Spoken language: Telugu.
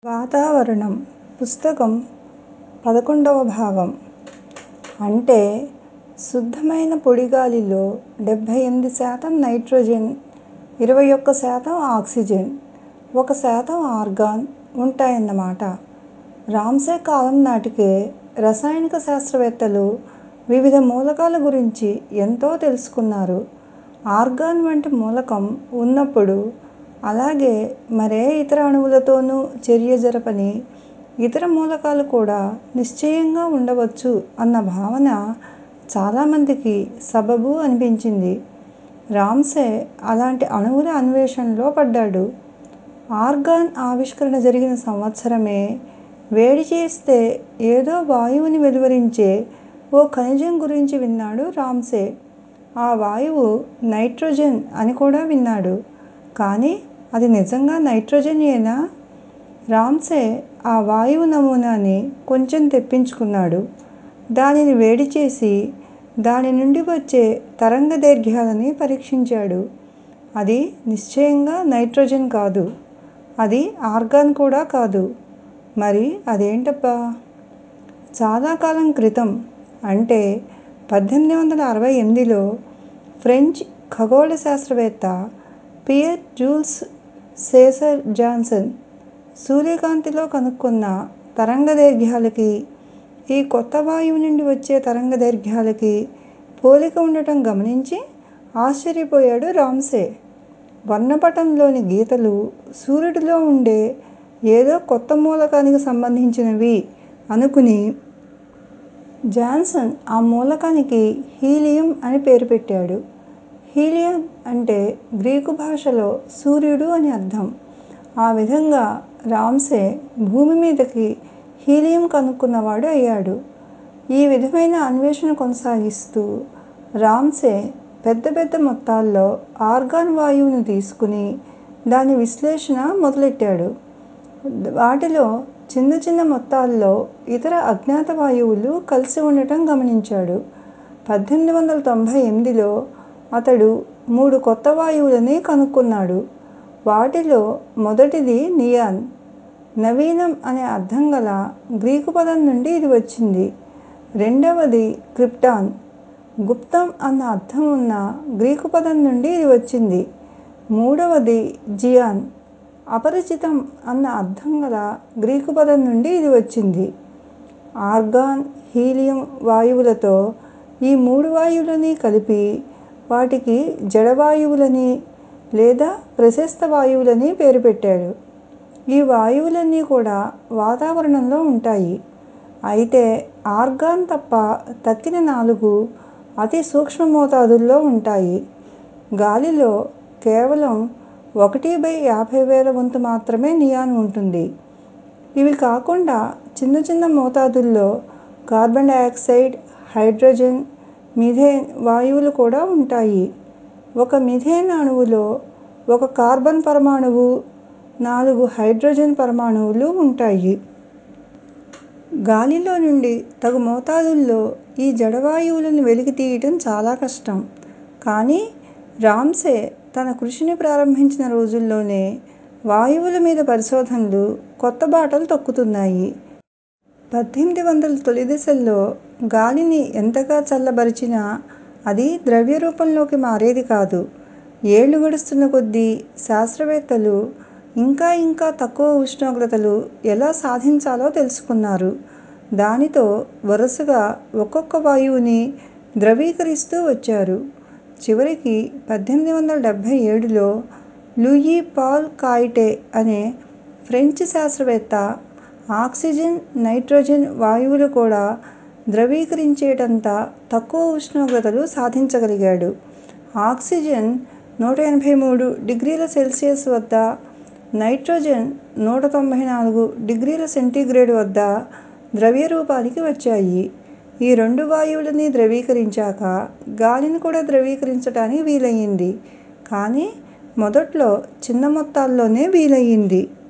వాతావరణం పుస్తకం పదకొండవ భాగం అంటే శుద్ధమైన పొడి గాలిలో డెబ్బై ఎనిమిది శాతం నైట్రోజన్, ఇరవై ఒక్క శాతం ఆక్సిజన్, ఒక శాతం ఆర్గాన్ ఉంటాయన్నమాట. రామ్సే కాలం నాటికే రసాయనిక శాస్త్రవేత్తలు వివిధ మూలకాల గురించి ఎంతో తెలుసుకున్నారు. ఆర్గాన్ వంటి మూలకం ఉన్నప్పుడు అలాగే మరే ఇతర అణువులతోనూ చర్య జరపని ఇతర మూలకాలు కూడా నిశ్చయంగా ఉండవచ్చు అన్న భావన చాలామందికి సబబు అనిపించింది. రామ్సే అలాంటి అణువుల అన్వేషణలో పడ్డాడు. ఆర్గాన్ ఆవిష్కరణ జరిగిన సంవత్సరమే వేడి చేస్తే ఏదో వాయువుని వెలువరించే ఓ ఖనిజం గురించి విన్నాడు రామ్సే. ఆ వాయువు నైట్రోజన్ అని కూడా విన్నాడు. కానీ అది నిజంగా నైట్రోజనేనా? రామ్సే ఆ వాయువు నమూనాని కొంచెం తెప్పించుకున్నాడు. దానిని వేడి చేసి దాని నుండి వచ్చే తరంగదైర్ఘ్యాలని పరీక్షించాడు. అది నిశ్చయంగా నైట్రోజన్ కాదు. అది ఆర్గాన్ కూడా కాదు. మరి అదేంటబ్బా? చాలా కాలం క్రితం అంటే పద్దెనిమిది వందల అరవై ఎనిమిదిలో ఫ్రెంచ్ ఖగోళ శాస్త్రవేత్త పియర్ జూల్స్ సేసర్ జాన్సన్ సూర్యకాంతిలో కనుక్కున్న తరంగదైర్ఘ్యాలకీ, ఈ కొత్త వాయువు నుండి వచ్చే తరంగదైర్ఘ్యాలకీ పోలిక ఉండటం గమనించి ఆశ్చర్యపోయాడు రామ్సే. వర్ణపటంలోని గీతలు సూర్యుడిలో ఉండే ఏదో కొత్త మూలకానికి సంబంధించినవి అనుకుని జాన్సన్ ఆ మూలకానికి హీలియం అని పేరు పెట్టాడు. హీలియం అంటే గ్రీకు భాషలో సూర్యుడు అని అర్థం. ఆ విధంగా రామ్సే భూమి మీదకి హీలియం కనుక్కున్నవాడు అయ్యాడు. ఈ విధమైన అన్వేషణ కొనసాగిస్తూ రామ్సే పెద్ద పెద్ద మొత్తాల్లో ఆర్గాన్ వాయువుని తీసుకుని దాని విశ్లేషణ మొదలెట్టాడు. వాటిలో చిన్న చిన్న మొత్తాల్లో ఇతర అజ్ఞాత వాయువులు కలిసి ఉండటం గమనించాడు. పద్దెనిమిది వందల తొంభై ఎనిమిదిలో అతడు మూడు కొత్త వాయువులని కనుక్కున్నాడు. వాటిలో మొదటిది నియాన్. నవీనం అనే అర్థం గల గ్రీకు పదం నుండి ఇది వచ్చింది. రెండవది క్రిప్టాన్. గుప్తం అన్న అర్థం ఉన్న గ్రీకు పదం నుండి ఇది వచ్చింది. మూడవది జియాన్. అపరిచితం అన్న అర్థం గల గ్రీకు పదం నుండి ఇది వచ్చింది. ఆర్గాన్, హీలియం వాయువులతో ఈ మూడు వాయువులనీ కలిపి వాటికి జడ వాయువులని లేదా ప్రశస్త వాయువులని పేరు పెట్టాడు. ఈ వాయువులన్నీ కూడా వాతావరణంలో ఉంటాయి. అయితే ఆర్గాన్ తప్ప తక్కిన నాలుగు అతి సూక్ష్మ మోతాదుల్లో ఉంటాయి. గాలిలో కేవలం ఒకటి బై యాభై వేల వంతు మాత్రమే నియాన్ ఉంటుంది. ఇవి కాకుండా చిన్న చిన్న మోతాదుల్లో కార్బన్ డయాక్సైడ్, హైడ్రోజన్, మీథేన్ వాయువులు కూడా ఉంటాయి. ఒక మీథేన్ అణువులో ఒక కార్బన్ పరమాణువు, నాలుగు హైడ్రోజన్ పరమాణువులు ఉంటాయి. గాలిలో నుండి తగు మోతాదుల్లో ఈ జడ వాయువులని వెలికి తీయటం చాలా కష్టం. కానీ రామ్సే తన కృషిని ప్రారంభించిన రోజుల్లోనే వాయువుల మీద పరిశోధనలు కొత్త బాటలు తొక్కుతున్నాయి. పద్దెనిమిది వందల తొలి దశల్లో గాలిని ఎంతగా చల్లబరిచినా అది ద్రవ్య రూపంలోకి మారేది కాదు. ఏళ్లు గడుస్తున్న కొద్దీ శాస్త్రవేత్తలు ఇంకా ఇంకా తక్కువ ఉష్ణోగ్రతలు ఎలా సాధించాలో తెలుసుకున్నారు. దానితో వరుసగా ఒక్కొక్క వాయువుని ద్రవీకరిస్తూ వచ్చారు. చివరికి పద్దెనిమిది వందల డెబ్బై ఏడులో లూయి పాల్ కాయిటే అనే ఫ్రెంచ్ శాస్త్రవేత్త ఆక్సిజన్, నైట్రోజన్ వాయువులు కూడా ద్రవీకరించేటంత తక్కువ ఉష్ణోగ్రతలు సాధించగలిగాడు. ఆక్సిజన్ నూట ఎనభై మూడు డిగ్రీల సెల్సియస్ వద్ద, నైట్రోజన్ నూట తొంభై నాలుగు డిగ్రీల సెంటీగ్రేడ్ వద్ద ద్రవ్య రూపానికి వచ్చాయి. ఈ రెండు వాయువులనీ ద్రవీకరించాక గాలిని కూడా ద్రవీకరించటానికి వీలయింది. కానీ మొదట్లో చిన్న మొత్తాల్లోనే వీలయింది.